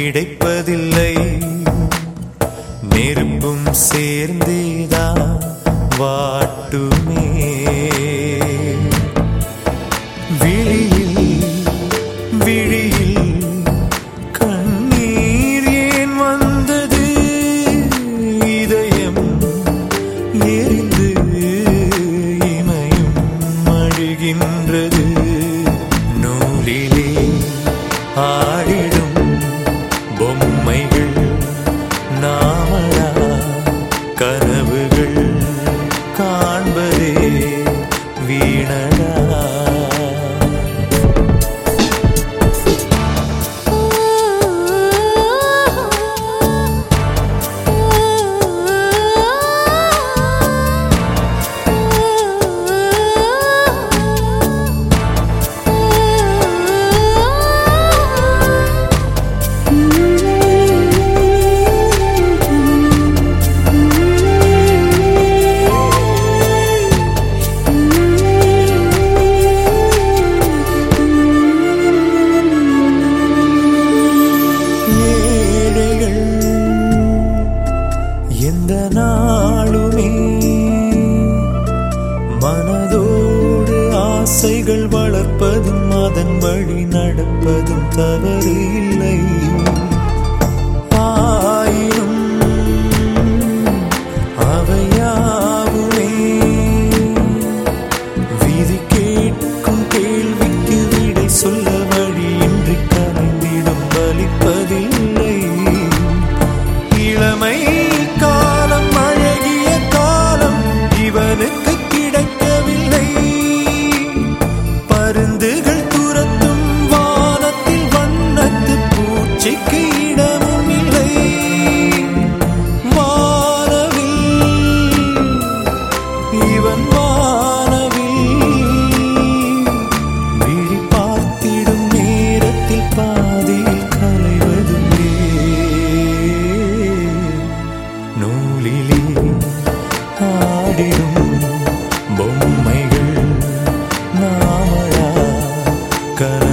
கிடைப்பதில்லை நெருப்பும் சேர்ந்தேதான் வாட்டுமே விழியில் விழியில் கண்ணீர் ஏன் வந்தது இதயம் எரிந்து இமையும் அழுகின்றது நூலிலே ஆடிடும் பொம்மைகள் நாமடா கனவுகள் காண்பதே வீணடா ஏழைகள் எந்த நாளுமே மனதோடு ஆசைகள் வளர்ப்பதும் அதன் வழி நடப்பதும் தவறு இல்லை ஆயினும் அவையாவுமே விதி கேட்கும் கேள்விக்கு விடை சொல்ல வழியின்றி கரைந்திடும் பலிப்பதில்லை இளமை காலம் அழகிய காலம் இவனுக்கு கிடைக்கவில்லை பருந்துகள் துரத்தும் வானத்தில் வண்ணத்து பூச்சிக்கு இடமும் இல்லை வானவில் இவன் வானவில் விழி பார்த்திடும் நேரத்தில் பாதியில் கலைவதுமே நூலிலே ஆடிடும் பொம்மைகள் நாமளா கலை